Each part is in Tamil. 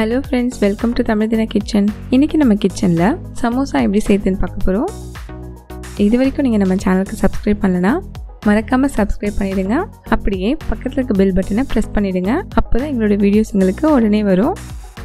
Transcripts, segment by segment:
hello friends welcome to Tamil Dina kitchen இன்றைக்கி நம்ம கிச்சனில் சமோசா எப்படி செய்யுதுன்னு பார்க்க போகிறோம் இது வரைக்கும் நீங்கள் நம்ம சேனலுக்கு சப்ஸ்கிரைப் பண்ணலனா மறக்காமல் சப்ஸ்கிரைப் பண்ணிவிடுங்க அப்படியே பக்கத்தில் இருக்க பெல் பட்டனை ப்ரெஸ் பண்ணிவிடுங்க அப்போ தான் எங்களோட வீடியோஸ் உங்களுக்கு உடனே வரும்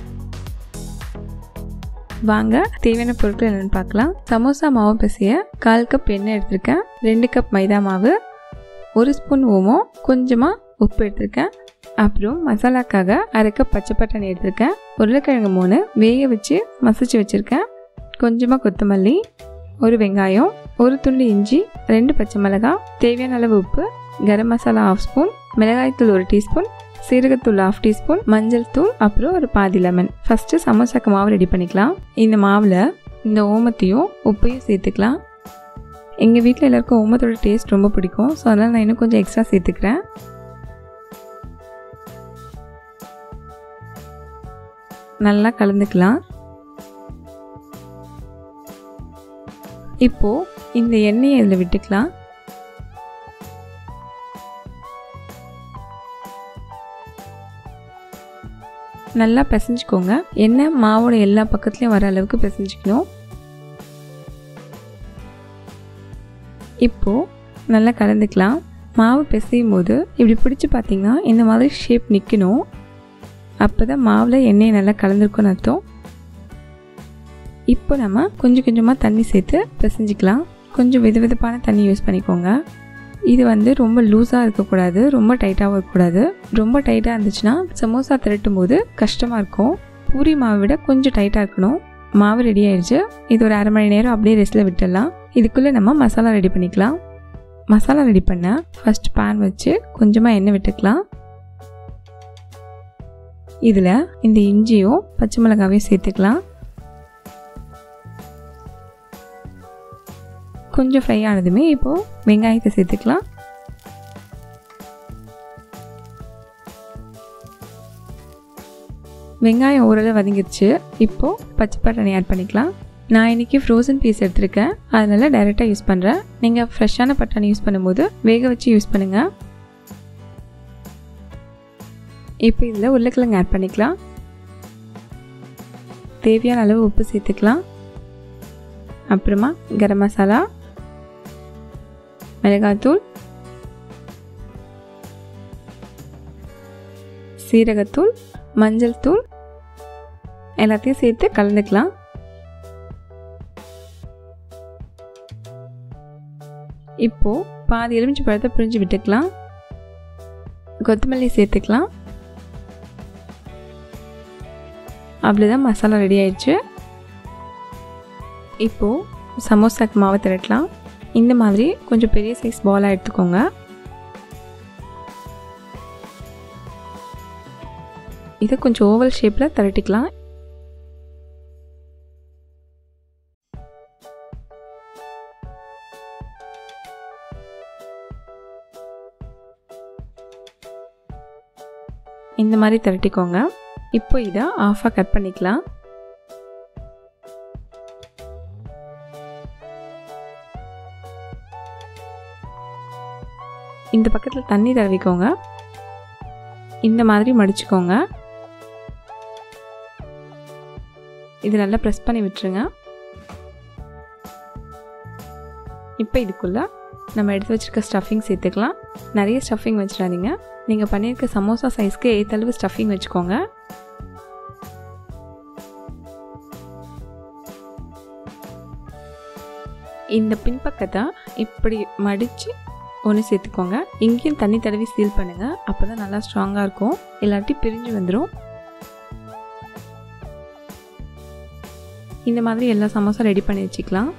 வாங்க தேவையான பொருட்கள் என்னென்னு பார்க்கலாம் சமோசா மாவு பிசைய கால் கப் எண்ணெய் எடுத்திருக்கேன் ரெண்டு கப் மைதா மாவு ஒரு ஸ்பூன் ஓமம் கொஞ்சமாக உப்பு எடுத்திருக்கேன் அப்புறம் மசாலாக்காக அரை கப் பச்சை பட்டாணி எடுத்திருக்கேன் உருளைக்கிழங்கு மூணு வேக வச்சு மசிச்சு வச்சுருக்கேன் கொஞ்சமாக கொத்தமல்லி ஒரு வெங்காயம் ஒரு துண்டு இஞ்சி ரெண்டு பச்சை மிளகாய் தேவையான அளவு உப்பு கரம் மசாலா ஆஃப் ஸ்பூன் மிளகாய்த்தூள் ஒரு டீஸ்பூன் சீரகத்தூள் ஆஃப் டீஸ்பூன் மஞ்சள் தூள் அப்புறம் ஒரு பாதி லெமன் ஃபஸ்ட்டு சமோசாக்கு மாவு ரெடி பண்ணிக்கலாம் இந்த மாவில் இந்த ஓமத்தையும் உப்பையும் சேர்த்துக்கலாம் எங்கள் வீட்டில் எல்லாருக்கும் ஓமத்தோட டேஸ்ட் ரொம்ப பிடிக்கும் ஸோ அதனால் நான் இன்னும் கொஞ்சம் எக்ஸ்ட்ரா சேர்த்துக்கிறேன் நல்லா கலந்துக்கலாம் இப்போ இந்த எண்ணெயை இதில் விட்டுக்கலாம் நல்லா பிசைஞ்சுக்கோங்க எண்ணெய் மாவோட எல்லா பக்கத்துலேயும் வர அளவுக்கு பிசைஞ்சிக்கணும் இப்போது நல்லா கலந்துக்கலாம் மாவு பிசையும் போது இப்படி பிடிச்சி பார்த்தீங்கன்னா இந்த மாதிரி ஷேப் நிற்கணும் அப்போ தான் மாவில் எண்ணெய் நல்லா கலந்துருக்குன்னு அர்த்தம் இப்போ நம்ம கொஞ்சம் கொஞ்சமாக தண்ணி சேர்த்து பிசைஞ்சிக்கலாம் கொஞ்சம் வித விதப்பான தண்ணி யூஸ் பண்ணிக்கோங்க இது வந்து ரொம்ப லூஸாக இருக்கக்கூடாது ரொம்ப டைட்டாகவும் இருக்கக்கூடாது ரொம்ப டைட்டாக இருந்துச்சுன்னா சமோசா திரட்டும் போது கஷ்டமாக இருக்கும் பூரி மாவை விட கொஞ்சம் டைட்டாக இருக்கணும் மாவு ரெடி ஆயிடுச்சு இது ஒரு அரை மணி நேரம் அப்படியே ரெஸ்ட்டில் விட்டுடலாம் இதுக்குள்ளே நம்ம மசாலா ரெடி பண்ணிக்கலாம் மசாலா ரெடி பண்ண ஃபஸ்ட் பேன் வச்சு கொஞ்சமாக எண்ணெய் விட்டுக்கலாம் இதில் இந்த இஞ்சியும் பச்சை மிளகாவையும் சேர்த்துக்கலாம் கொஞ்சம் ஃப்ரை ஆனதுமே இப்போது வெங்காயத்தை சேர்த்துக்கலாம் வெங்காயம் ஓரளவு வதங்கிடுச்சு இப்போது பச்சை பட்டாணி ஆட் பண்ணிக்கலாம் நான் இன்றைக்கி ஃப்ரோசன் பீஸ் எடுத்திருக்கேன் அதனால் டைரெக்டாக யூஸ் பண்ணுறேன் நீங்கள் ஃப்ரெஷ்ஷான பட்டாணி யூஸ் பண்ணும்போது வேக வச்சு யூஸ் பண்ணுங்கள் இப்போ இதில் உருளைக்கிழங்கு ஆட் பண்ணிக்கலாம் தேவையான அளவு உப்பு சேர்த்துக்கலாம் அப்புறமா கரம் மசாலா மிளகாத்தூள் சீரகத்தூள் மஞ்சள் தூள் எல்லாத்தையும் சேர்த்து கலந்துக்கலாம் இப்போது பாதி எலுமிச்சி பழத்தை பிரிஞ்சு விட்டுக்கலாம் கொத்தமல்லி சேர்த்துக்கலாம் அவ்வளோதான் மசாலா ரெடி ஆயிடுச்சு இப்போது சமோசாக்கு மாவை திரட்டலாம் இந்த மாதிரி கொஞ்சம் பெரிய சைஸ் பாலாக எடுத்துக்கோங்க இதை கொஞ்சம் ஓவல் ஷேப்பில் திரட்டிக்கலாம் இந்த மாதிரி திரட்டிக்கோங்க இப்போ இதை ஆஃபாக கட் பண்ணிக்கலாம் இந்த பக்கத்தில் தண்ணி தடவிக்கோங்க இந்த மாதிரி மடிச்சுக்கோங்க இது நல்லா ப்ரெஸ் பண்ணி விட்டுருங்க இப்போ இதுக்குள்ளே நம்ம எடுத்து வச்சுருக்க ஸ்டஃபிங் சேர்த்துக்கலாம் நிறைய ஸ்டஃபிங் வச்சிடாதீங்க நீங்கள் பண்ணியிருக்க சமோசா சைஸ்க்கு ஏற்றளவு ஸ்டஃபிங் வச்சுக்கோங்க இந்த பின்பக்கத்தை இப்படி மடித்து ஒன்று சேர்த்துக்கோங்க இங்கேயும் தண்ணி தடவி சீல் பண்ணுங்கள் அப்போ தான் நல்லா ஸ்ட்ராங்காக இருக்கும் இல்லாட்டி பிரிஞ்சு வந்துடும் இந்த மாதிரி எல்லா சமோசா ரெடி பண்ணி வச்சுக்கலாம்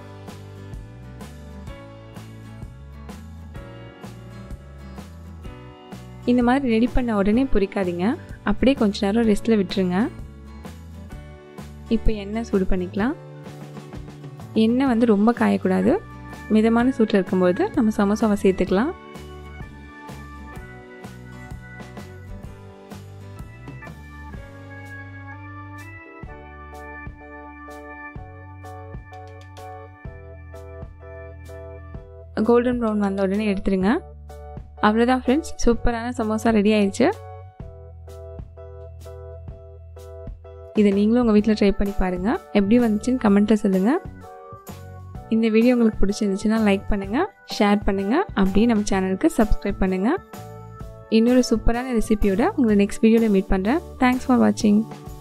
இந்த மாதிரி ரெடி பண்ண உடனே பொரிக்காதீங்க அப்படியே கொஞ்ச நேரம் ரெஸ்ட்டில் விட்டுருங்க இப்போ எண்ணெய் சூடு பண்ணிக்கலாம் எண்ணெய் வந்து ரொம்ப காயக்கூடாது மிதமான சூட்டில் இருக்கும்போது நம்ம சமோசாவை சேர்த்துக்கலாம் கோல்டன் ப்ரௌன் வந்த உடனே எடுத்துருங்க அவ்வளோதான் ஃப்ரெண்ட்ஸ் சூப்பரான சமோசா ரெடி ஆயிடுச்சு இதை நீங்களும் உங்கள் வீட்டில் ட்ரை பண்ணி பாருங்கள் எப்படி வந்துச்சுன்னு கமெண்ட்டில் சொல்லுங்கள் இந்த வீடியோ உங்களுக்கு பிடிச்சிருந்துச்சுன்னா லைக் பண்ணுங்கள் ஷேர் பண்ணுங்கள் அப்படியே நம்ம சேனலுக்கு சப்ஸ்கிரைப் பண்ணுங்கள் இன்னொரு சூப்பரான ரெசிபியோட உங்களை நெக்ஸ்ட் வீடியோவில் மீட் பண்ணுறேன் தேங்க்ஸ் ஃபார் வாட்சிங்